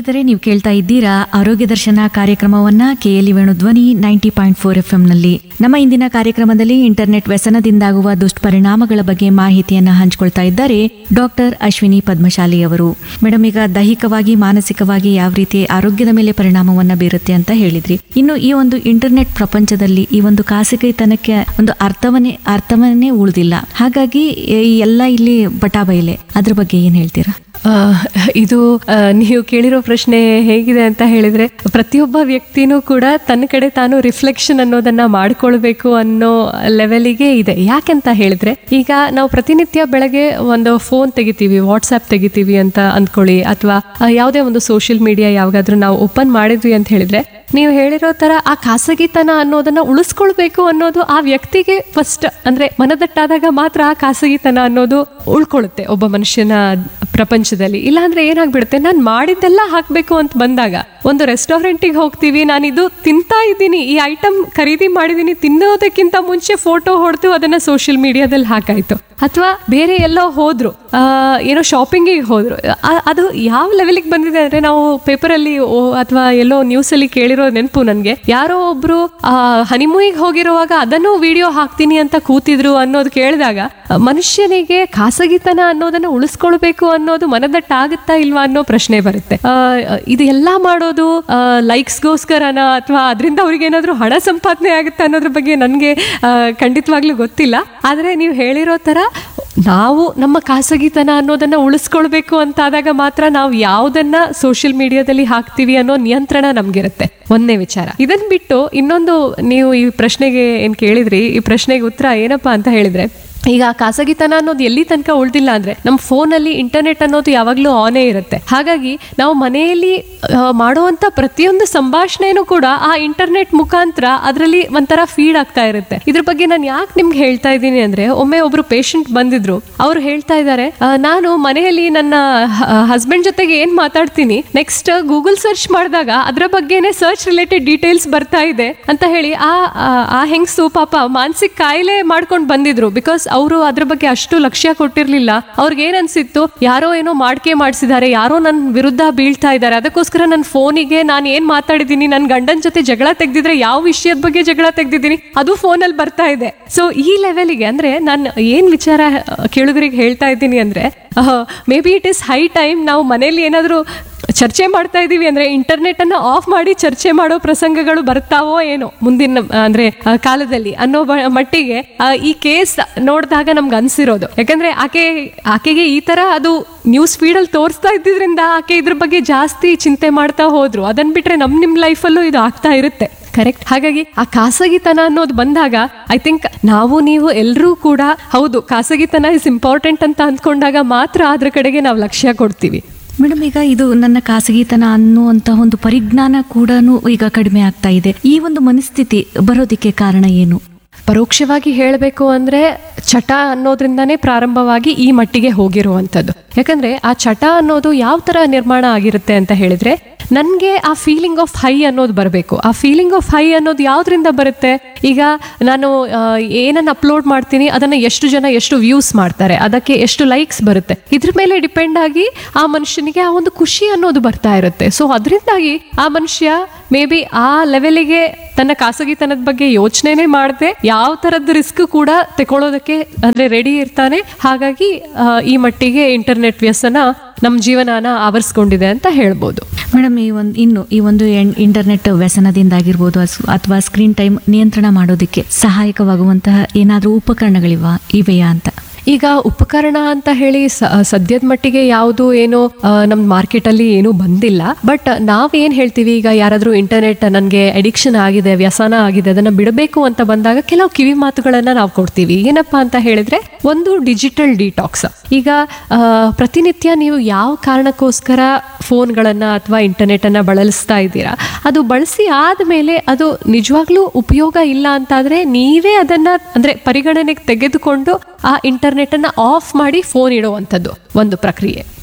ಸ್ನೇಹಿತರೆ ನೀವು ಕೇಳ್ತಾ ಇದ್ದೀರಾ ಆರೋಗ್ಯ ದರ್ಶನ ಕಾರ್ಯಕ್ರಮವನ್ನ ಕೆಎಲಿ ವೇಣು ಧ್ವನಿ ನೈಂಟಿ ಪಾಯಿಂಟ್ ಫೋರ್ ಎಫ್ ನಲ್ಲಿ ನಮ್ಮ ಇಂದಿನ ಕಾರ್ಯಕ್ರಮದಲ್ಲಿ ಇಂಟರ್ನೆಟ್ ವ್ಯಸನದಿಂದಾಗುವ ದುಷ್ಪರಿಣಾಮಗಳ ಬಗ್ಗೆ ಮಾಹಿತಿಯನ್ನ ಹಂಚಿಕೊಳ್ತಾ ಇದ್ದಾರೆ ಡಾಕ್ಟರ್ ಅಶ್ವಿನಿ ಪದ್ಮಶಾಲಿ ಅವರು ಮೇಡಮ್ ಈಗ ದೈಹಿಕವಾಗಿ ಮಾನಸಿಕವಾಗಿ ಯಾವ ರೀತಿ ಆರೋಗ್ಯದ ಮೇಲೆ ಪರಿಣಾಮವನ್ನ ಬೀರುತ್ತೆ ಅಂತ ಹೇಳಿದ್ರಿ ಇನ್ನು ಈ ಒಂದು ಇಂಟರ್ನೆಟ್ ಪ್ರಪಂಚದಲ್ಲಿ ಈ ಒಂದು ಖಾಸಗಿತನಕ್ಕೆ ಒಂದು ಅರ್ಥವನ್ನೇ ಅರ್ಥವನ್ನೇ ಉಳಿದಿಲ್ಲ ಹಾಗಾಗಿ ಈ ಎಲ್ಲ ಇಲ್ಲಿ ಬಟಾಬೈಲೆ ಅದ್ರ ಬಗ್ಗೆ ಏನ್ ಹೇಳ್ತೀರಾ ಆ, ಇದು ಆ, ನೀವು ಕೇಳಿರೋ ಪ್ರಶ್ನೆ ಹೇಗಿದೆ ಅಂತ ಹೇಳಿದ್ರೆ ಪ್ರತಿಯೊಬ್ಬ ವ್ಯಕ್ತಿನೂ ಕೂಡ ತನ್ನ ಕಡೆ ತಾನು ರಿಫ್ಲೆಕ್ಷನ್ ಅನ್ನೋದನ್ನ ಮಾಡ್ಕೊಳ್ಬೇಕು ಅನ್ನೋ ಲೆವೆಲಿಗೆ ಇದೆ ಯಾಕೆಂತ ಹೇಳಿದ್ರೆ ಈಗ ನಾವು ಪ್ರತಿನಿತ್ಯ ಬೆಳಗ್ಗೆ ಒಂದು ಫೋನ್ ತೆಗಿತೀವಿ ವಾಟ್ಸ್ಆಪ್ ತೆಗಿತೀವಿ ಅಂತ ಅಂದ್ಕೊಳ್ಳಿ ಅಥವಾ ಯಾವುದೇ ಒಂದು ಸೋಷಿಯಲ್ ಮೀಡಿಯಾ ಯಾವಾಗಾದ್ರೂ ನಾವು ಓಪನ್ ಮಾಡಿದ್ವಿ ಅಂತ ಹೇಳಿದ್ರೆ ನೀವು ಹೇಳಿರೋ ತರ ಆ ಖಾಸಗಿತನ ಅನ್ನೋದನ್ನ ಉಳಿಸ್ಕೊಳ್ಬೇಕು ಅನ್ನೋದು ಆ ವ್ಯಕ್ತಿಗೆ ಫಸ್ಟ್ ಅಂದ್ರೆ ಮನದಟ್ಟಾದಾಗ ಮಾತ್ರ ಆ ಖಾಸಗಿತನ ಅನ್ನೋದು ಉಳ್ಕೊಳ್ಳುತ್ತೆ ಒಬ್ಬ ಮನುಷ್ಯನ ಪ್ರಪಂಚದಲ್ಲಿ ಇಲ್ಲಾಂದ್ರೆ ಏನಾಗ್ಬಿಡುತ್ತೆ ನಾನು ಮಾಡಿದ್ದೆಲ್ಲ ಹಾಕ್ಬೇಕು ಅಂತ ಬಂದಾಗ ಒಂದು ರೆಸ್ಟೋರೆಂಟಿಗೆ ಹೋಗ್ತೀವಿ ನಾನು ಇದು ತಿಂತಾ ಇದ್ದೀನಿ ಈ ಐಟಮ್ ಖರೀದಿ ಮಾಡಿದ್ದೀನಿ ತಿನ್ನೋದಕ್ಕಿಂತ ಮುಂಚೆ ಫೋಟೋ ಹೊಡೆದು ಅದನ್ನ ಸೋಷಿಯಲ್ ಮೀಡಿಯಾದಲ್ಲಿ ಹಾಕಾಯ್ತು ಅಥವಾ ಬೇರೆ ಎಲ್ಲೋ ಹೋದ್ರು ಆ, ಏನೋ ಶಾಪಿಂಗಿಗೆ ಹೋದ್ರು ಆ- ಅದು ಯಾವ ಲೆವೆಲಿಗೆ ಬಂದಿದೆ ಅಂದ್ರೆ ನಾವು ಪೇಪರಲ್ಲಿ ಅಥವಾ ಎಲ್ಲೋ ನ್ಯೂಸಲ್ಲಿ ಕೇಳಿರೋ ನೆನಪು ನನಗೆ ಯಾರೋ ಒಬ್ರು ಹನಿಮೂಯಿಗೆ ಹೋಗಿರುವಾಗ ಅದನ್ನು ವಿಡಿಯೋ ಹಾಕ್ತೀನಿ ಅಂತ ಕೂತಿದ್ರು ಅನ್ನೋದು ಕೇಳಿದಾಗ ಆ, ಮನುಷ್ಯನಿಗೆ ಖಾಸಗಿತನ ಅನ್ನೋದನ್ನ ಉಳಿಸ್ಕೊಳ್ಬೇಕು ಅನ್ನೋದು ಮನದಟ್ಟಾಗುತ್ತಾ ಇಲ್ವಾ ಅನ್ನೋ ಪ್ರಶ್ನೆ ಬರುತ್ತೆ ಆ, ಇದು ಎಲ್ಲ ಮಾಡೋದು ಲೈಕ್ಸ್ಗೋಸ್ಕರನ ಅಥವಾ ಅದರಿಂದ ಅವ್ರಿಗೆ ಏನಾದ್ರು ಹಣ ಸಂಪಾದನೆ ಆಗುತ್ತಾ ಅನ್ನೋದ್ರ ಬಗ್ಗೆ ನನಗೆ ಖಂಡಿತವಾಗ್ಲೂ ಗೊತ್ತಿಲ್ಲ ಆದ್ರೆ ನೀವು ಹೇಳಿರೋ ತರ ನಾವು ನಮ್ಮ ಖಾಸಗಿತನ ಅನ್ನೋದನ್ನ ಉಳಿಸ್ಕೊಳ್ಬೇಕು ಅಂತಾದಾಗ ಮಾತ್ರ ನಾವು ಯಾವ್ದನ್ನ ಸೋಷಿಯಲ್ ಮೀಡಿಯಾದಲ್ಲಿ ಹಾಕ್ತೀವಿ ಅನ್ನೋ ನಿಯಂತ್ರಣ ನಮ್ಗಿರುತ್ತೆ ಒಂದನೇ ವಿಚಾರ ಇದನ್ ಬಿಟ್ಟು ಇನ್ನೊಂದು ನೀವು ಈ ಪ್ರಶ್ನೆಗೆ ಏನ್ ಕೇಳಿದ್ರಿ ಈ ಪ್ರಶ್ನೆಗೆ ಉತ್ತರ ಏನಪ್ಪಾ ಅಂತ ಹೇಳಿದ್ರೆ ಈಗ ಆ ಖಾಸಗಿತನ ಅನ್ನೋದು ಎಲ್ಲಿ ತನಕ ಉಳ್ದಿಲ್ಲ ಅಂದ್ರೆ ನಮ್ಮ ಫೋನಲ್ಲಿ ಇಂಟರ್ನೆಟ್ ಅನ್ನೋದು ಯಾವಾಗಲೂ ಆನೇ ಇರುತ್ತೆ ಹಾಗಾಗಿ ನಾವು ಮನೆಯಲ್ಲಿ ಆ, ಮಾಡುವಂತ ಪ್ರತಿಯೊಂದು ಸಂಭಾಷಣೆನೂ ಕೂಡ ಆ ಇಂಟರ್ನೆಟ್ ಮುಖಾಂತರ ಅದರಲ್ಲಿ ಒಂಥರ ಫೀಡ್ ಆಗ್ತಾ ಇರುತ್ತೆ ಇದ್ರ ಬಗ್ಗೆ ನಾನು ಯಾಕೆ ನಿಮ್ಗೆ ಹೇಳ್ತಾ ಇದ್ದೀನಿ ಅಂದ್ರೆ ಒಮ್ಮೆ ಒಬ್ರು ಪೇಷಂಟ್ ಬಂದಿದ್ರು ಅವ್ರು ಹೇಳ್ತಾ ಇದ್ದಾರೆ ಆ, ನಾನು ಮನೆಯಲ್ಲಿ ನನ್ನ ಹಸ್ಬೆಂಡ್ ಜೊತೆಗೆ ಏನ್ ಮಾತಾಡ್ತೀನಿ ನೆಕ್ಸ್ಟ್ ಗೂಗಲ್ ಸರ್ಚ್ ಮಾಡಿದಾಗ ಅದ್ರ ಬಗ್ಗೆನೇ ಸರ್ಚ್ ರಿಲೇಟೆಡ್ ಡೀಟೇಲ್ಸ್ ಬರ್ತಾ ಇದೆ ಅಂತ ಹೇಳಿ ಆ ಆ- ಆ ಹೆಂಗಸು ಪಾಪ ಮಾನಸಿಕ ಕಾಯಿಲೆ ಮಾಡ್ಕೊಂಡು ಬಂದಿದ್ರು ಬಿಕಾಸ್ ಅವರು ಅದ್ರ ಬಗ್ಗೆ ಅಷ್ಟು ಲಕ್ಷ್ಯ ಕೊಟ್ಟಿರ್ಲಿಲ್ಲ ಅವ್ರಿಗೆ ಏನ್ ಅನ್ಸಿತ್ತು ಯಾರೋ ಏನೋ ಮಾಡ್ಕೆ ಮಾಡಿಸಿದ್ದಾರೆ ಯಾರೋ ನನ್ನ ವಿರುದ್ಧ ಬೀಳ್ತಾ ಇದ್ದಾರೆ ಅದಕ್ಕೋಸ್ಕರ ನನ್ನ ಫೋನಿಗೆ ನಾನು ಏನ್ ಮಾತಾಡಿದ್ದೀನಿ ನನ್ನ ಗಂಡನ ಜೊತೆ ಜಗಳ ತೆಗ್ದಿದ್ರೆ ಯಾವ ವಿಷಯದ ಬಗ್ಗೆ ಜಗಳ ತೆಗ್ದಿದ್ದೀನಿ ಅದು ಫೋನಲ್ಲಿ ಬರ್ತಾ ಇದೆ ಸೊ ಈ ಲೆವೆಲಿಗೆ ಅಂದ್ರೆ ನಾನು ಏನ್ ವಿಚಾರ ಕೇಳುಗರಿಗೆ ಹೇಳ್ತಾ ಇದ್ದೀನಿ ಅಂದ್ರೆ maybe it is high time ನಾವು ಮನೇಲಿ ಏನಾದರೂ ಚರ್ಚೆ ಮಾಡ್ತಾ ಇದೀವಿ ಅಂದ್ರೆ ಇಂಟರ್ನೆಟ್ ಅನ್ನ ಆಫ್ ಮಾಡಿ ಚರ್ಚೆ ಮಾಡೋ ಪ್ರಸಂಗಗಳು ಬರ್ತಾವೋ ಏನೋ ಮುಂದಿನ ಆ, ಅಂದ್ರೆ ಆ, ಕಾಲದಲ್ಲಿ ಅನ್ನೋ ಬ- ಮಟ್ಟಿಗೆ ಆ, ಈ ಕೇಸ್ ನೋಡಿದಾಗ ನಮ್ಗೆ ಅನ್ಸಿರೋದು ಯಾಕಂದ್ರೆ ಆಕೆ ಆಕೆಗೆ ಈ ತರ ಅದು ನ್ಯೂಸ್ ಫೀಡಲ್ಲಿ ತೋರಿಸ್ತಾ ಇದ್ದಿದ್ರಿಂದ ಆಕೆ ಇದ್ರ ಬಗ್ಗೆ ಜಾಸ್ತಿ ಚಿಂತೆ ಮಾಡ್ತಾ ಹೋದ್ರು ಅದನ್ ಬಿಟ್ರೆ ನಮ್ ನಿಮ್ ಲೈಫಲ್ಲೂ ಇದು ಆಗ್ತಾ ಇರುತ್ತೆ ಕರೆಕ್ಟ್ ಹಾಗಾಗಿ ಆ ಖಾಸಗಿತನ ಅನ್ನೋದು ಬಂದಾಗ ಐ ಥಿಂಕ್ ನಾವು ನೀವು ಎಲ್ಲರೂ ಕೂಡ ಹೌದು ಖಾಸಗಿತನ ಇಸ್ ಇಂಪಾರ್ಟೆಂಟ್ ಅಂತ ಅಂದ್ಕೊಂಡಾಗ ಮಾತ್ರ ಅದ್ರ ಕಡೆಗೆ ನಾವು ಲಕ್ಷ್ಯ ಕೊಡ್ತೀವಿ ಮೇಡಮ್ ಈಗ ಇದು ನನ್ನ ಖಾಸಗಿತನ ಅನ್ನುವಂತಹ ಒಂದು ಪರಿಜ್ಞಾನ ಕೂಡ ಈಗ ಕಡಿಮೆ ಆಗ್ತಾ ಇದೆ ಈ ಒಂದು ಮನಸ್ಥಿತಿ ಬರೋದಿಕ್ಕೆ ಕಾರಣ ಏನು ಪರೋಕ್ಷವಾಗಿ ಹೇಳಬೇಕು ಅಂದ್ರೆ ಚಟ ಅನ್ನೋದ್ರಿಂದಾನೇ ಪ್ರಾರಂಭವಾಗಿ ಈ ಮಟ್ಟಿಗೆ ಹೋಗಿರುವಂಥದ್ದು ಯಾಕಂದ್ರೆ ಆ ಚಟ ಅನ್ನೋದು ಯಾವ ತರ ನಿರ್ಮಾಣ ಆಗಿರುತ್ತೆ ಅಂತ ಹೇಳಿದ್ರೆ ನನಗೆ ಆ ಫೀಲಿಂಗ್ ಆಫ್ ಹೈ ಅನ್ನೋದು ಬರಬೇಕು ಆ ಫೀಲಿಂಗ್ ಆಫ್ ಹೈ ಅನ್ನೋದು ಯಾವ್ದ್ರಿಂದ ಬರುತ್ತೆ ಈಗ ನಾನು ಆ, ಏನನ್ನ ಅಪ್ಲೋಡ್ ಮಾಡ್ತೀನಿ ಅದನ್ನ ಎಷ್ಟು ಜನ ಎಷ್ಟು ವ್ಯೂಸ್ ಮಾಡ್ತಾರೆ ಅದಕ್ಕೆ ಎಷ್ಟು ಲೈಕ್ಸ್ ಬರುತ್ತೆ ಇದ್ರ ಮೇಲೆ ಡಿಪೆಂಡ್ ಆಗಿ ಆ ಮನುಷ್ಯನಿಗೆ ಆ ಒಂದು ಖುಷಿ ಅನ್ನೋದು ಬರ್ತಾ ಇರುತ್ತೆ ಸೊ ಅದರಿಂದಾಗಿ ಆ ಮನುಷ್ಯ ಮೇ ಬಿ ಆ ಲೆವೆಲಿಗೆ ತನ್ನ ಖಾಸಗಿತನದ ಬಗ್ಗೆ ಯೋಚನೆನೇ ಮಾಡದೆ ಯಾವ ತರದ ರಿಸ್ಕ್ ಕೂಡ ತಗೊಳ್ಳೋದಕ್ಕೆ ಅಂದ್ರೆ ರೆಡಿ ಇರ್ತಾನೆ ಹಾಗಾಗಿ ಆ, ಈ ಮಟ್ಟಿಗೆ ಇಂಟರ್ನೆಟ್ ವ್ಯಸನ ನಮ್ಮ ಜೀವನನ ಆವರಿಸ್ಕೊಂಡಿದೆ ಅಂತ ಹೇಳ್ಬೋದು ಮೇಡಮ್ ಈ ಒಂದು ಇನ್ನು ಈ ಒಂದು ಎನ್- ಇಂಟರ್ನೆಟ್ ವ್ಯಸನದಿಂದಾಗಿರ್ಬೋದು ಅಸ್- ಅಥವಾ ಸ್ಕ್ರೀನ್ ಟೈಮ್ ನಿಯಂತ್ರಣ ಮಾಡೋದಕ್ಕೆ ಸಹಾಯಕವಾಗುವಂತಹ ಏನಾದರೂ ಉಪಕರಣಗಳಿವ ಇವೆಯಾ ಅಂತ ಈಗ ಉಪಕರಣ ಅಂತ ಹೇಳಿ ಸ- ಸದ್ಯದ ಮಟ್ಟಿಗೆ ಯಾವುದು ಏನು ಆ, ನಮ್ ಮಾರ್ಕೆಟ್ ಅಲ್ಲಿ ಏನು ಬಂದಿಲ್ಲ ಬಟ್ ನಾವ್ ಏನ್ ಹೇಳ್ತೀವಿ ಈಗ ಯಾರಾದ್ರೂ ಇಂಟರ್ನೆಟ್ ನನಗೆ ಅಡಿಕ್ಷನ್ ಆಗಿದೆ ವ್ಯಸನ ಆಗಿದೆ ಅದನ್ನ ಬಿಡಬೇಕು ಅಂತ ಬಂದಾಗ ಕೆಲವು ಕಿವಿ ಮಾತುಗಳನ್ನ ನಾವು ಕೊಡ್ತೀವಿ ಏನಪ್ಪಾ ಅಂತ ಹೇಳಿದ್ರೆ ಒಂದು ಡಿಜಿಟಲ್ ಡಿಟಾಕ್ಸ್ ಈಗ ಆ, ಪ್ರತಿನಿತ್ಯ ನೀವು ಯಾವ ಕಾರಣಕ್ಕೋಸ್ಕರ ಫೋನ್ಗಳನ್ನ ಅಥವಾ ಇಂಟರ್ನೆಟ್ ಅನ್ನ ಬಳಸ್ತಾ ಇದ್ದೀರಾ ಅದು ಬಳಸಿ ಆದ್ಮೇಲೆ ಅದು ನಿಜವಾಗ್ಲೂ ಉಪಯೋಗ ಇಲ್ಲ ಅಂತಾದ್ರೆ ನೀವೇ ಅದನ್ನ ಅಂದ್ರೆ ಪರಿಗಣನೆಗೆ ತೆಗೆದುಕೊಂಡು ಆ ಇಂಟರ್ನೆಟ್ ಅನ್ನ ಆಫ್ ಮಾಡಿ ಫೋನ್ ಇಡುವಂಥದ್ದು ಒಂದು ಪ್ರಕ್ರಿಯೆ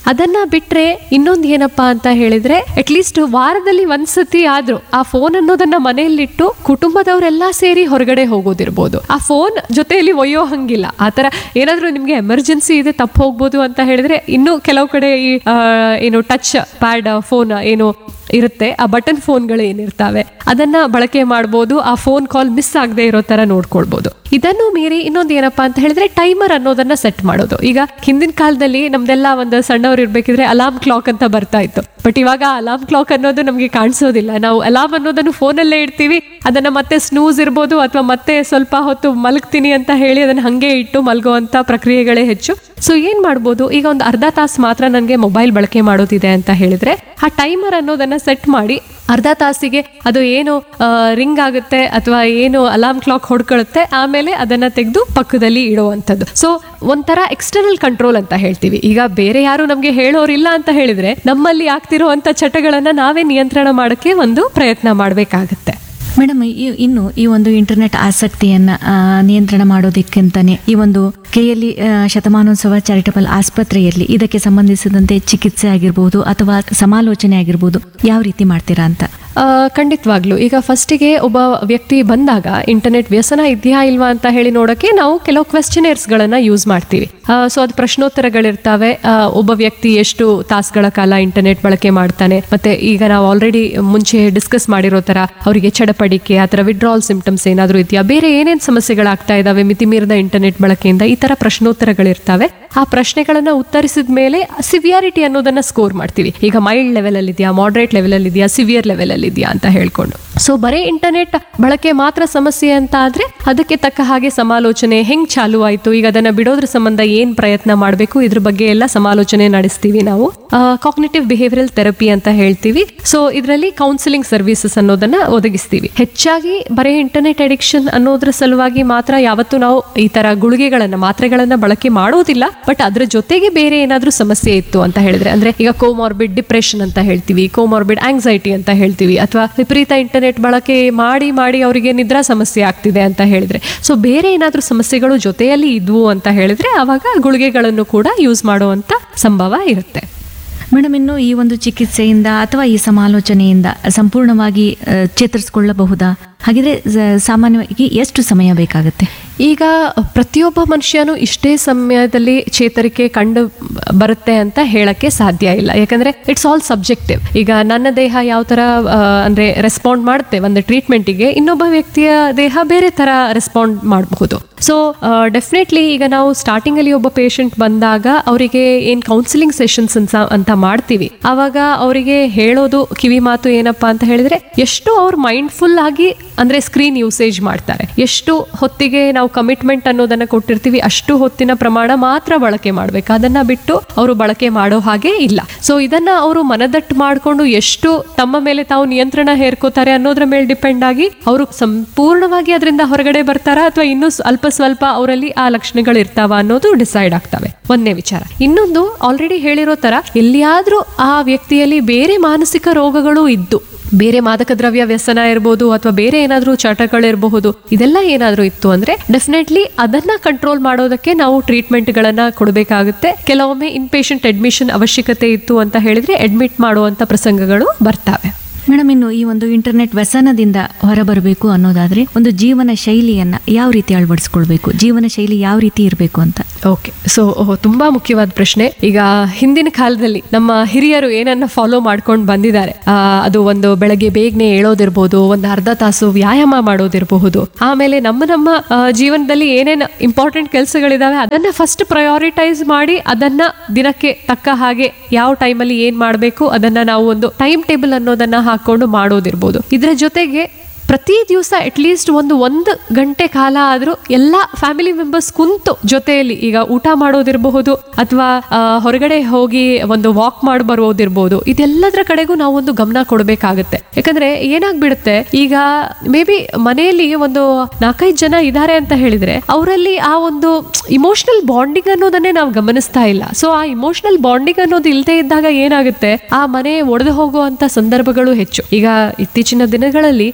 ಅದನ್ನ ಬಿಟ್ರೆ ಇನ್ನೊಂದು ಏನಪ್ಪಾ ಅಂತ ಹೇಳಿದ್ರೆ ಅಟ್ಲೀಸ್ಟ್ ವಾರದಲ್ಲಿ ಒಂದ್ಸತಿ ಆದ್ರೂ ಆ ಫೋನ್ ಅನ್ನೋದನ್ನ ಮನೆಯಲ್ಲಿಟ್ಟು ಕುಟುಂಬದವರೆಲ್ಲ ಸೇರಿ ಹೊರಗಡೆ ಹೋಗೋದಿರ್ಬೋದು ಆ ಫೋನ್ ಜೊತೆಯಲ್ಲಿ ಒಯ್ಯೋ ಹಂಗಿಲ್ಲ ಆತರ ಏನಾದ್ರೂ ನಿಮ್ಗೆ ಎಮರ್ಜೆನ್ಸಿ ಇದೆ ತಪ್ಪು ಹೋಗ್ಬೋದು ಅಂತ ಹೇಳಿದ್ರೆ ಇನ್ನು ಕೆಲವು ಕಡೆ ಈ ಆ, ಏನು ಟಚ್ ಪ್ಯಾಡ್ ಫೋನ್ ಏನು ಇರುತ್ತೆ ಆ ಬಟನ್ ಫೋನ್ಗಳು ಏನಿರ್ತಾವೆ ಅದನ್ನ ಬಳಕೆ ಮಾಡ್ಬೋದು ಆ ಫೋನ್ ಕಾಲ್ ಮಿಸ್ ಆಗದೆ ಇರೋ ತರ ನೋಡ್ಕೊಳ್ಬೋದು ಇದನ್ನು ಮೀರಿ ಇನ್ನೊಂದು ಏನಪ್ಪಾ ಅಂತ ಹೇಳಿದ್ರೆ ಟೈಮರ್ ಅನ್ನೋದನ್ನ ಸೆಟ್ ಮಾಡೋದು ಈಗ ಹಿಂದಿನ ಕಾಲದಲ್ಲಿ ನಮ್ದೆಲ್ಲ ಒಂದು ಸಣ್ಣವ್ರು ಇರ್ಬೇಕಿದ್ರೆ ಅಲಾರ್ಮ್ ಕ್ಲಾಕ್ ಅಂತ ಬರ್ತಾ ಇತ್ತು ಬಟ್ ಇವಾಗ ಅಲಾರ್ಮ್ ಕ್ಲಾಕ್ ಅನ್ನೋದು ನಮಗೆ ಕಾಣಿಸೋದಿಲ್ಲ ನಾವು ಅಲಾರ್ಮ್ ಅನ್ನೋದನ್ನು ಫೋನಲ್ಲೇ ಇಡ್ತೀವಿ ಅದನ್ನ ಮತ್ತೆ ಸ್ನೂಸ್ ಇರ್ಬೋದು ಅಥವಾ ಮತ್ತೆ ಸ್ವಲ್ಪ ಹೊತ್ತು ಮಲಗ್ತೀನಿ ಅಂತ ಹೇಳಿ ಅದನ್ನ ಹಂಗೆ ಇಟ್ಟು ಮಲಗುವಂತ ಪ್ರಕ್ರಿಯೆಗಳೇ ಹೆಚ್ಚು ಸೊ ಏನ್ ಮಾಡ್ಬೋದು ಈಗ ಒಂದು ಅರ್ಧ ತಾಸು ಮಾತ್ರ ನನಗೆ ಮೊಬೈಲ್ ಬಳಕೆ ಮಾಡೋದಿದೆ ಅಂತ ಹೇಳಿದ್ರೆ ಆ ಟೈಮರ್ ಅನ್ನೋದನ್ನ ಸೆಟ್ ಮಾಡಿ ಅರ್ಧ ತಾಸಿಗೆ ಅದು ಏನು ರಿಂಗ್ ಆಗುತ್ತೆ ಅಥವಾ ಏನು ಅಲಾರ್ಮ್ ಕ್ಲಾಕ್ ಹೊಡ್ಕೊಳ್ಳುತ್ತೆ ಆಮೇಲೆ ಅದನ್ನ ತೆಗೆದು ಪಕ್ಕದಲ್ಲಿ ಇಡುವಂಥದ್ದು ಸೊ ಒಂಥರ ಎಕ್ಸ್ಟರ್ನಲ್ ಕಂಟ್ರೋಲ್ ಅಂತ ಹೇಳ್ತೀವಿ ಈಗ ಬೇರೆ ಯಾರು ನಮಗೆ ಹೇಳೋರಿಲ್ಲ ಅಂತ ಹೇಳಿದ್ರೆ ನಮ್ಮಲ್ಲಿ ಆಗ್ತಿರುವಂತ ಚಟಗಳನ್ನ ನಾವೇ ನಿಯಂತ್ರಣ ಮಾಡಕ್ಕೆ ಒಂದು ಪ್ರಯತ್ನ ಮಾಡಬೇಕಾಗತ್ತೆ ಮೇಡಮ್ ಈ ಇನ್ನು ಈ ಒಂದು ಇಂಟರ್ನೆಟ್ ಆಸಕ್ತಿಯನ್ನ ಆ, ನಿಯಂತ್ರಣ ಮಾಡೋದಕ್ಕಿಂತಾನೆ ಈ ಒಂದು ಕೆಎಲ್ಇ ಶತಮಾನೋತ್ಸವ ಚಾರಿಟಬಲ್ ಆಸ್ಪತ್ರೆಯಲ್ಲಿ ಇದಕ್ಕೆ ಸಂಬಂಧಿಸಿದಂತೆ ಚಿಕಿತ್ಸೆ ಆಗಿರ್ಬೋದು ಅಥವಾ ಸಮಾಲೋಚನೆ ಆಗಿರ್ಬೋದು ಯಾವ ರೀತಿ ಮಾಡ್ತೀರಾ ಅಂತ ಆ, ಖಂಡಿತವಾಗ್ಲು ಈಗ ಫಸ್ಟಿಗೆ ಒಬ್ಬ ವ್ಯಕ್ತಿ ಬಂದಾಗ ಇಂಟರ್ನೆಟ್ ವ್ಯಸನ ಇದೆಯಾ ಇಲ್ವಾ ಅಂತ ಹೇಳಿ ನೋಡಕ್ಕೆ ನಾವು ಕೆಲವು ಕ್ವೆಶ್ಚನರ್ಸ್ಗಳನ್ನ ಯೂಸ್ ಮಾಡ್ತೀವಿ ಸೊ ಅದು ಪ್ರಶ್ನೋತ್ತರಗಳಿರ್ತವೆ ಆ, ಒಬ್ಬ ವ್ಯಕ್ತಿ ಎಷ್ಟು ತಾಸುಗಳ ಕಾಲ ಇಂಟರ್ನೆಟ್ ಬಳಕೆ ಮಾಡ್ತಾನೆ ಮತ್ತೆ ಈಗ ನಾವು ಆಲ್ರೆಡಿ ಮುಂಚೆ ಡಿಸ್ಕಸ್ ಮಾಡಿರೋ ತರ ಅವರಿಗೆ ಚಡಪಡಿಕೆ ಆ ಥರ ವಿಡ್ರಾಲ್ ಸಿಂಪ್ಟಮ್ಸ್ ಏನಾದರೂ ಇದೆಯಾ ಬೇರೆ ಏನೇನು ಸಮಸ್ಯೆಗಳಾಗ್ತಾ ಇದಾವೆ ಮಿತಿಮೀರಿದ ಇಂಟರ್ನೆಟ್ ಬಳಕೆಯಿಂದ ಈ ತರ ಪ್ರಶ್ನೋತ್ತರಗಳಿರ್ತವೆ ಆ ಪ್ರಶ್ನೆಗಳನ್ನ ಉತ್ತರಿಸಿದ ಮೇಲೆ ಸಿವಿಯಾರಿಟಿ ಅನ್ನೋದನ್ನ ಸ್ಕೋರ್ ಮಾಡ್ತೀವಿ ಈಗ ಮೈಲ್ಡ್ ಲೆವೆಲ್ ಅಲ್ಲಿ ಇದೆಯಾ ಮಾಡರೇಟ್ ಲೆವೆಲ್ ಅಲ್ಲಿ ಇದೆಯಾ ಸಿವಿಯರ್ ಲೆವೆಲ್ ಅಲ್ಲಿ ಇದೆಯಾ ಅಂತ ಹೇಳ್ಕೊಂಡು ಸೊ ಬರೀ ಇಂಟರ್ನೆಟ್ ಬಳಕೆ ಮಾತ್ರ ಸಮಸ್ಯೆ ಅಂತ ಆದ್ರೆ ಅದಕ್ಕೆ ತಕ್ಕ ಹಾಗೆ ಸಮಾಲೋಚನೆ ಹೆಂಗ್ ಚಾಲು ಆಯ್ತು ಈಗ ಅದನ್ನ ಬಿಡೋದ್ರ ಸಂಬಂಧ ಏನ್ ಪ್ರಯತ್ನ ಮಾಡಬೇಕು ಇದ್ರ ಬಗ್ಗೆ ಎಲ್ಲ ಸಮಾಲೋಚನೆ ನಡೆಸ್ತೀವಿ ನಾವು ಕಾಗ್ನಿಟಿವ್ ಬಿಹೇವಿಯರಲ್ ಥೆರಪಿ ಅಂತ ಹೇಳ್ತೀವಿ ಸೊ ಇದರಲ್ಲಿ ಕೌನ್ಸಿಲಿಂಗ್ ಸರ್ವಿಸಸ್ ಅನ್ನೋದನ್ನ ಒದಗಿಸ್ತೀವಿ ಹೆಚ್ಚಾಗಿ ಬರೀ ಇಂಟರ್ನೆಟ್ ಅಡಿಕ್ಷನ್ ಅನ್ನೋದ್ರ ಸಲುವಾಗಿ ಮಾತ್ರ ಯಾವತ್ತೂ ನಾವು ಈ ತರ ಗುಳಿಗೆಗಳನ್ನ ಮಾತ್ರೆಗಳನ್ನ ಬಳಕೆ ಮಾಡೋದಿಲ್ಲ ಬಟ್ ಅದ್ರ ಜೊತೆಗೆ ಬೇರೆ ಏನಾದ್ರೂ ಸಮಸ್ಯೆ ಇತ್ತು ಅಂತ ಹೇಳಿದ್ರೆ ಅಂದ್ರೆ ಈಗ ಕೋಮಾರ್ಬಿಡ್ ಡಿಪ್ರೆಷನ್ ಅಂತ ಹೇಳ್ತೀವಿ ಕೋಮಾರ್ಬಿಡ್ ಆಂಗ್ಸೈಟಿ ಅಂತ ಹೇಳ್ತೀವಿ ಅಥವಾ ವಿಪರೀತ ಇಂಟರ್ನೆಟ್ ಬಳಕೆ ಮಾಡಿ ಮಾಡಿ ಅವರಿಗೆ ನಿದ್ರಾ ಸಮಸ್ಯೆ ಆಗ್ತಿದೆ ಅಂತ ಹೇಳಿದ್ರೆ ಸೊ ಬೇರೆ ಏನಾದ್ರೂ ಸಮಸ್ಯೆಗಳು ಜೊತೆಯಲ್ಲಿ ಇದ್ವು ಅಂತ ಹೇಳಿದ್ರೆ ಅವಾಗ ಗುಳಿಗೆಗಳನ್ನು ಕೂಡ ಯೂಸ್ ಮಾಡುವಂತ ಸಂಭವ ಇರುತ್ತೆ ಮೇಡಮ್ ಇನ್ನು ಈ ಒಂದು ಚಿಕಿತ್ಸೆಯಿಂದ ಅಥವಾ ಈ ಸಮಾಲೋಚನೆಯಿಂದ ಸಂಪೂರ್ಣವಾಗಿ ಆ, ಚೇತರಿಸಿಕೊಳ್ಳಬಹುದಾ ಹಾಗಿದ್ರೆ ಸ- ಸಾಮಾನ್ಯವಾಗಿ ಎಷ್ಟು ಸಮಯ ಬೇಕಾಗುತ್ತೆ ಈಗ ಪ್ರತಿಯೊಬ್ಬ ಮನುಷ್ಯನು ಇಷ್ಟೇ ಸಮಯದಲ್ಲಿ ಚೇತರಿಕೆ ಕಂಡು ಬರುತ್ತೆ ಅಂತ ಹೇಳಕ್ಕೆ ಸಾಧ್ಯ ಇಲ್ಲ ಯಾಕಂದ್ರೆ ಇಟ್ಸ್ ಆಲ್ ಸಬ್ಜೆಕ್ಟಿವ್ ಈಗ ನನ್ನ ದೇಹ ಯಾವ ತರ ಆ, ಅಂದ್ರೆ ರೆಸ್ಪಾಂಡ್ ಮಾಡುತ್ತೆ ಒಂದು ಟ್ರೀಟ್ಮೆಂಟಿಗೆ ಇನ್ನೊಬ್ಬ ವ್ಯಕ್ತಿಯ ದೇಹ ಬೇರೆ ತರ ರೆಸ್ಪಾಂಡ್ ಮಾಡಬಹುದು ಸೊ ಡೆಫಿನೆಟ್ಲಿ ಈಗ ನಾವು ಸ್ಟಾರ್ಟಿಂಗ್ ಅಲ್ಲಿ ಒಬ್ಬ ಪೇಷಂಟ್ ಬಂದಾಗ ಅವರಿಗೆ ಏನ್ ಕೌನ್ಸಿಲಿಂಗ್ ಸೆಷನ್ಸ್ ಅಂತ ಮಾಡ್ತೀವಿ ಅವಾಗ ಅವರಿಗೆ ಹೇಳೋದು ಕಿವಿ ಮಾತು ಏನಪ್ಪಾ ಅಂತ ಹೇಳಿದ್ರೆ ಎಷ್ಟು ಅವ್ರು ಮೈಂಡ್ಫುಲ್ ಆಗಿ ಅಂದ್ರೆ ಸ್ಕ್ರೀನ್ ಯೂಸೇಜ್ ಮಾಡ್ತಾರೆ ಎಷ್ಟು ಹೊತ್ತಿಗೆ ನಾವು ಕಮಿಟ್ಮೆಂಟ್ ಅನ್ನೋದನ್ನ ಕೊಟ್ಟಿರ್ತೀವಿ ಅಷ್ಟು ಹೊತ್ತಿನ ಪ್ರಮಾಣ ಮಾತ್ರ ಬಳಕೆ ಮಾಡ್ಬೇಕು ಅದನ್ನ ಬಿಟ್ಟು ಅವರು ಬಳಕೆ ಮಾಡೋ ಹಾಗೆ ಇಲ್ಲ ಸೊ ಇದನ್ನ ಅವರು ಮನದಟ್ಟು ಮಾಡಿಕೊಂಡು ಎಷ್ಟು ತಮ್ಮ ಮೇಲೆ ತಾವು ನಿಯಂತ್ರಣ ಹೇರ್ಕೋತಾರೆ ಅನ್ನೋದ್ರ ಮೇಲೆ ಡಿಪೆಂಡ್ ಆಗಿ ಅವರು ಸಂಪೂರ್ಣವಾಗಿ ಅದರಿಂದ ಹೊರಗಡೆ ಬರ್ತಾರಾ ಅಥವಾ ಇನ್ನೂ ಅಲ್ಪ ಸ್ವಲ್ಪ ಅವರಲ್ಲಿ ಆ ಲಕ್ಷಣಗಳು ಇರ್ತಾವ ಅನ್ನೋದು ಡಿಸೈಡ್ ಆಗ್ತವೆ ಒಂದನೇ ವಿಚಾರ ಇನ್ನೊಂದು ಆಲ್ರೆಡಿ ಹೇಳಿರೋ ತರ ಎಲ್ಲಿಯಾದ್ರೂ ಆ ವ್ಯಕ್ತಿಯಲ್ಲಿ ಬೇರೆ ಮಾನಸಿಕ ರೋಗಗಳು ಇದ್ದು ಬೇರೆ ಮಾದಕ ದ್ರವ್ಯ ವ್ಯಸನ ಇರ್ಬೋದು ಅಥವಾ ಬೇರೆ ಏನಾದ್ರೂ ಚಟಗಳಿರಬಹುದು ಇದೆಲ್ಲ ಏನಾದ್ರೂ ಇತ್ತು ಅಂದ್ರೆ ಡೆಫಿನೆಟ್ಲಿ ಅದನ್ನ ಕಂಟ್ರೋಲ್ ಮಾಡೋದಕ್ಕೆ ನಾವು ಟ್ರೀಟ್ಮೆಂಟ್ ಗಳನ್ನ ಕೊಡಬೇಕಾಗುತ್ತೆ ಕೆಲವೊಮ್ಮೆ ಇನ್ ಪೇಷಂಟ್ ಅಡ್ಮಿಷನ್ ಅವಶ್ಯಕತೆ ಇತ್ತು ಅಂತ ಹೇಳಿದ್ರೆ ಅಡ್ಮಿಟ್ ಮಾಡುವಂತ ಪ್ರಸಂಗಗಳು ಬರ್ತವೆ ಮೇಡಮ್ ಇನ್ನು ಈ ಒಂದು ಇಂಟರ್ನೆಟ್ ವ್ಯಸನದಿಂದ ಹೊರಬರಬೇಕು ಅನ್ನೋದಾದ್ರೆ ಒಂದು ಜೀವನ ಶೈಲಿಯನ್ನ ಯಾವ ರೀತಿ ಅಳವಡಿಸ್ಕೊಳ್ಬೇಕು ಜೀವನ ಶೈಲಿ ಯಾವ ರೀತಿ ಇರಬೇಕು ಅಂತ ಓಕೆ ಸೊ ತುಂಬಾ ಮುಖ್ಯವಾದ ಪ್ರಶ್ನೆ ಈಗ ಹಿಂದಿನ ಕಾಲದಲ್ಲಿ ನಮ್ಮ ಹಿರಿಯರು ಏನನ್ನ ಫಾಲೋ ಮಾಡ್ಕೊಂಡು ಬಂದಿದ್ದಾರೆ ಆ, ಅದು ಒಂದು ಬೆಳಗ್ಗೆ ಬೇಗನೆ ಏಳೋದಿರ್ಬೋದು ಒಂದು ಅರ್ಧ ತಾಸು ವ್ಯಾಯಾಮ ಮಾಡೋದಿರಬಹುದು ಆಮೇಲೆ ನಮ್ಮ ನಮ್ಮ ಆ, ಜೀವನದಲ್ಲಿ ಏನೇನು ಇಂಪಾರ್ಟೆಂಟ್ ಕೆಲಸಗಳಿದಾವೆ ಅದನ್ನ ಫಸ್ಟ್ ಪ್ರಯಾರಿಟೈಸ್ ಮಾಡಿ ಅದನ್ನ ದಿನಕ್ಕೆ ತಕ್ಕ ಹಾಗೆ ಯಾವ ಟೈಮಲ್ಲಿ ಏನ್ ಮಾಡಬೇಕು ಅದನ್ನ ನಾವು ಒಂದು ಟೈಮ್ ಟೇಬಲ್ ಅನ್ನೋದನ್ನ ಹಾಕೊಂಡು ಮಾಡೋದಿರ್ಬೋದು ಇದ್ರ ಜೊತೆಗೆ ಪ್ರತಿ ದಿವಸ ಅಟ್ಲೀಸ್ಟ್ ಒಂದು ಒಂದು ಗಂಟೆ ಕಾಲ ಆದರೂ ಎಲ್ಲ ಫ್ಯಾಮಿಲಿ ಮೆಂಬರ್ಸ್ ಕುಂತು ಜೊತೆಯಲ್ಲಿ ಈಗ ಊಟ ಮಾಡೋದಿರಬಹುದು ಅಥವಾ ಹೊರಗಡೆ ಹೋಗಿ ಒಂದು ವಾಕ್ ಮಾಡಿ ಬರೋದಿರ್ಬೋದು ಇದೆಲ್ಲದರ ಕಡೆಗೂ ನಾವು ಒಂದು ಗಮನ ಕೊಡಬೇಕಾಗುತ್ತೆ ಯಾಕಂದ್ರೆ ಏನಾಗ್ಬಿಡುತ್ತೆ ಈಗ ಮೇ ಬಿ ಮನೆಯಲ್ಲಿ ಒಂದು ನಾಲ್ಕೈದು ಜನ ಇದ್ದಾರೆ ಅಂತ ಹೇಳಿದ್ರೆ ಅವರಲ್ಲಿ ಆ ಒಂದು ಇಮೋಷನಲ್ ಬಾಂಡಿಂಗ್ ಅನ್ನೋದನ್ನೇ ನಾವು ಗಮನಿಸ್ತಾ ಇಲ್ಲ ಸೊ ಆ ಇಮೋಷನಲ್ ಬಾಂಡಿಂಗ್ ಅನ್ನೋದು ಇಲ್ಲದೆ ಇದ್ದಾಗ ಏನಾಗುತ್ತೆ ಆ ಮನೆ ಒಡೆದು ಹೋಗುವಂತ ಸಂದರ್ಭಗಳು ಹೆಚ್ಚು ಈಗ ಇತ್ತೀಚಿನ ದಿನಗಳಲ್ಲಿ ನಾವೇನ್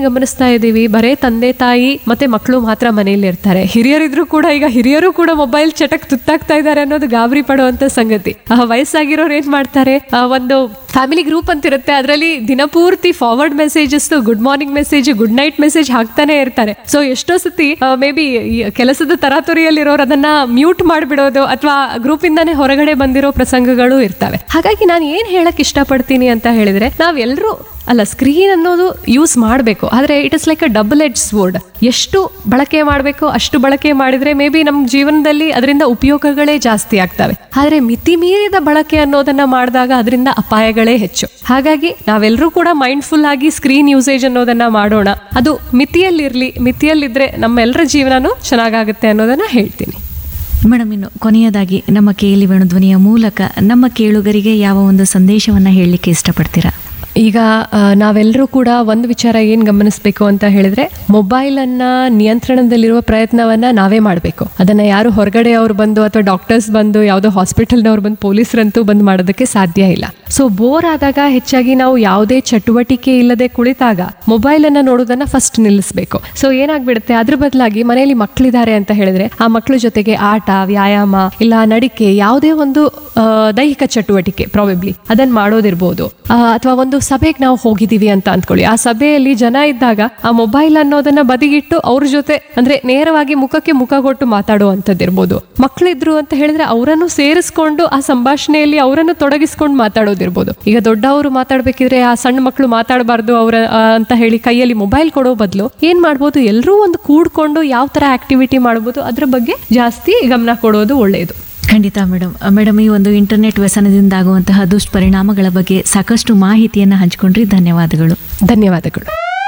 ಗಮನಿಸ್ತಾ ಇದ್ದೀವಿ ಬರೇ ತಂದೆ ತಾಯಿ ಮತ್ತೆ ಮಕ್ಕಳು ಮಾತ್ರ ಮನೆಯಲ್ಲಿ ಇರ್ತಾರೆ ಹಿರಿಯರಿದ್ರು ಕೂಡ ಈಗ ಹಿರಿಯರು ಕೂಡ ಮೊಬೈಲ್ ಚಟಕ್ ತುತ್ತಾಗ್ತಾ ಇದ್ದಾರೆ ಅನ್ನೋದು ಗಾಬರಿ ಪಡುವಂತ ಸಂಗತಿ ಆ, ವಯಸ್ಸಾಗಿರೋರು ಏನ್ ಮಾಡ್ತಾರೆ ಆ, ಒಂದು ಫ್ಯಾಮಿಲಿ ಗ್ರೂಪ್ ಅಂತ ಇರುತ್ತೆ ಅದರಲ್ಲಿ ದಿನಪೂರ್ತಿ forward messages good morning message good night message ಹಾಕ್ತಾನೆ ಇರ್ತಾರೆ ಸೊ ಎಷ್ಟೋ ಸತಿ ಮೇ ಬಿ ಕೆಲಸದ ತರಾತುರಿಯಲ್ಲಿರೋರು ಅದನ್ನ ಮ್ಯೂಟ್ ಮಾಡಿಬಿಡೋದು ಅಥವಾ ಗ್ರೂಪ್ ಇಂದಾನೆ ಹೊರಗಡೆ ಬಂದಿರೋ ಪ್ರಸಂಗಗಳು ಇರ್ತವೆ ಹಾಗಾಗಿ ನಾನು ಏನ್ ಹೇಳಕ್ ಇಷ್ಟಪಡ್ತೀನಿ ಅಂತ ಹೇಳಿದ್ರೆ ನಾವೆಲ್ಲರೂ ಅಲ್ಲ ಸ್ಕ್ರೀನ್ ಅನ್ನೋದು ಯೂಸ್ ಮಾಡಬೇಕು ಆದರೆ it is like a double edge word ಎಷ್ಟು ಬಳಕೆ ಮಾಡಬೇಕು ಅಷ್ಟು ಬಳಕೆ ಮಾಡಿದ್ರೆ ಮೇ ಬಿ ನಮ್ಮ ಜೀವನದಲ್ಲಿ ಅದರಿಂದ ಉಪಯೋಗಗಳೇ ಜಾಸ್ತಿ ಆಗ್ತವೆ ಆದರೆ ಮಿತಿ ಮೀರಿದ ಬಳಕೆ ಅನ್ನೋದನ್ನ ಮಾಡಿದಾಗ ಅದರಿಂದ ಅಪಾಯಗಳೇ ಹೆಚ್ಚು ಹಾಗಾಗಿ ನಾವೆಲ್ಲರೂ ಕೂಡ ಮೈಂಡ್ಫುಲ್ ಆಗಿ ಸ್ಕ್ರೀನ್ ಯೂಸೇಜ್ ಅನ್ನೋದನ್ನ ಮಾಡೋಣ ಅದು ಮಿತಿಯಲ್ಲಿರ್ಲಿ ಮಿತಿಯಲ್ಲಿದ್ರೆ ನಮ್ಮೆಲ್ಲರ ಜೀವನನೂ ಚೆನ್ನಾಗಾಗುತ್ತೆ ಅನ್ನೋದನ್ನ ಹೇಳ್ತೀನಿ ಮೇಡಮ್ ಇನ್ನು ಕೊನೆಯದಾಗಿ ನಮ್ಮ ಕೇಳಿ ವೇಣುಧ್ವನಿಯ ಮೂಲಕ ನಮ್ಮ ಕೇಳುಗರಿಗೆ ಯಾವ ಒಂದು ಸಂದೇಶವನ್ನ ಹೇಳಲಿಕ್ಕೆ ಇಷ್ಟಪಡ್ತೀರಾ ಈಗ ಆ, ನಾವೆಲ್ಲರೂ ಕೂಡ ಒಂದು ವಿಚಾರ ಏನು ಗಮನಿಸಬೇಕು ಅಂತ ಹೇಳಿದ್ರೆ ಮೊಬೈಲ್ ಅನ್ನ ನಿಯಂತ್ರಣದಲ್ಲಿರುವ ಪ್ರಯತ್ನವನ್ನ ನಾವೇ ಮಾಡಬೇಕು ಅದನ್ನ ಯಾರು ಹೊರಗಡೆ ಅವ್ರು ಬಂದು ಅಥವಾ ಡಾಕ್ಟರ್ಸ್ ಬಂದು ಯಾವುದೋ ಹಾಸ್ಪಿಟಲ್ನವ್ರು ಬಂದು ಪೊಲೀಸರಂತೂ ಬಂದು ಮಾಡೋದಕ್ಕೆ ಸಾಧ್ಯ ಇಲ್ಲ ಸೊ ಬೋರ್ ಆದಾಗ ಹೆಚ್ಚಾಗಿ ನಾವು ಯಾವುದೇ ಚಟುವಟಿಕೆ ಇಲ್ಲದೆ ಕುಳಿತಾಗ ಮೊಬೈಲ್ ಅನ್ನ ನೋಡೋದನ್ನ ಫಸ್ಟ್ ನಿಲ್ಲಿಸಬೇಕು ಸೊ ಏನಾಗ್ಬಿಡುತ್ತೆ ಅದ್ರ ಬದಲಾಗಿ ಮನೆಯಲ್ಲಿ ಮಕ್ಕಳಿದ್ದಾರೆ ಅಂತ ಹೇಳಿದ್ರೆ ಆ ಮಕ್ಕಳ ಜೊತೆಗೆ ಆಟ ವ್ಯಾಯಾಮ ಇಲ್ಲ ನಡಿಕೆ ಯಾವುದೇ ಒಂದು ಆ, ದೈಹಿಕ ಚಟುವಟಿಕೆ ಪ್ರಾಬಬ್ಲಿ ಅದನ್ನ ಮಾಡೋದಿರ್ಬೋದು ಅಥವಾ ಒಂದು ಸಭೆಗೆ ನಾವು ಹೋಗಿದೀವಿ ಅಂತ ಅಂದ್ಕೊಳ್ಳಿ ಆ ಸಭೆಯಲ್ಲಿ ಜನ ಇದ್ದಾಗ ಆ ಮೊಬೈಲ್ ಅನ್ನೋದನ್ನ ಬದಿಗಿಟ್ಟು ಅವ್ರ ಜೊತೆ ಅಂದ್ರೆ ನೇರವಾಗಿ ಮುಖಕ್ಕೆ ಮುಖ ಕೊಟ್ಟು ಮಾತಾಡುವಂಥದ್ದಿರ್ಬೋದು ಮಕ್ಕಳಿದ್ರು ಅಂತ ಹೇಳಿದ್ರೆ ಅವರನ್ನು ಸೇರಿಸ್ಕೊಂಡು ಆ ಸಂಭಾಷಣೆಯಲ್ಲಿ ಅವರನ್ನು ತೊಡಗಿಸ್ಕೊಂಡು ಮಾತಾಡೋದಿರ್ಬೋದು ಈಗ ದೊಡ್ಡವರು ಮಾತಾಡ್ಬೇಕಿದ್ರೆ ಆ ಸಣ್ಣ ಮಕ್ಕಳು ಮಾತಾಡಬಾರ್ದು ಅವರ ಅಂತ ಹೇಳಿ ಕೈಯಲ್ಲಿ ಮೊಬೈಲ್ ಕೊಡೋ ಬದಲು ಏನ್ ಮಾಡ್ಬೋದು ಎಲ್ಲರೂ ಒಂದು ಕೂಡ್ಕೊಂಡು ಯಾವ ತರ ಆಕ್ಟಿವಿಟಿ ಮಾಡ್ಬೋದು ಅದ್ರ ಬಗ್ಗೆ ಜಾಸ್ತಿ ಗಮನ ಕೊಡೋದು ಒಳ್ಳೆಯದು ಖಂಡಿತ ಮೇಡಮ್ ಮೇಡಮ್ ಈ ಒಂದು ಇಂಟರ್ನೆಟ್ ವ್ಯಸನದಿಂದಾಗುವಂತಹ ದುಷ್ಪರಿಣಾಮಗಳ ಬಗ್ಗೆ ಸಾಕಷ್ಟು ಮಾಹಿತಿಯನ್ನು ಹಂಚಿಕೊಂಡ್ರಿ ಧನ್ಯವಾದಗಳು ಧನ್ಯವಾದಗಳು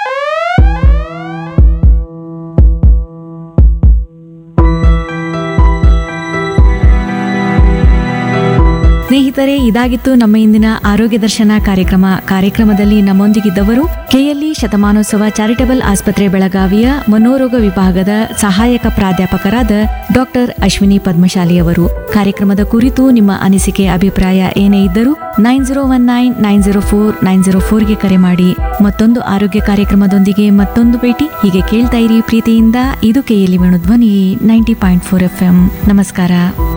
ಸ್ನೇಹಿತರೆ ಇದಾಗಿತ್ತು ನಮ್ಮ ಇಂದಿನ ಆರೋಗ್ಯ ದರ್ಶನ ಕಾರ್ಯಕ್ರಮ ಕಾರ್ಯಕ್ರಮದಲ್ಲಿ ನಮ್ಮೊಂದಿಗಿದ್ದವರು ಕೆಎಲ್ಇ ಶತಮಾನೋತ್ಸವ ಚಾರಿಟಬಲ್ ಆಸ್ಪತ್ರೆ ಬೆಳಗಾವಿಯ ಮನೋರೋಗ ವಿಭಾಗದ ಸಹಾಯಕ ಪ್ರಾಧ್ಯಾಪಕರಾದ ಡಾಕ್ಟರ್ ಅಶ್ವಿನಿ ಪದ್ಮಶಾಲಿ ಅವರು ಕಾರ್ಯಕ್ರಮದ ಕುರಿತು ನಿಮ್ಮ ಅನಿಸಿಕೆ ಅಭಿಪ್ರಾಯ ಏನೇ ಇದ್ದರೂ nine zero one nine nine zero four nine zero ಫೋರ್ಗೆ ಕರೆ ಮಾಡಿ ಮತ್ತೊಂದು ಆರೋಗ್ಯ ಕಾರ್ಯಕ್ರಮದೊಂದಿಗೆ ಮತ್ತೊಂದು ಭೇಟಿ ಹೀಗೆ ಕೇಳ್ತಾ ಇರಿ ಪ್ರೀತಿಯಿಂದ ಇದು KLE Venudhwani ninety point four F M ನಮಸ್ಕಾರ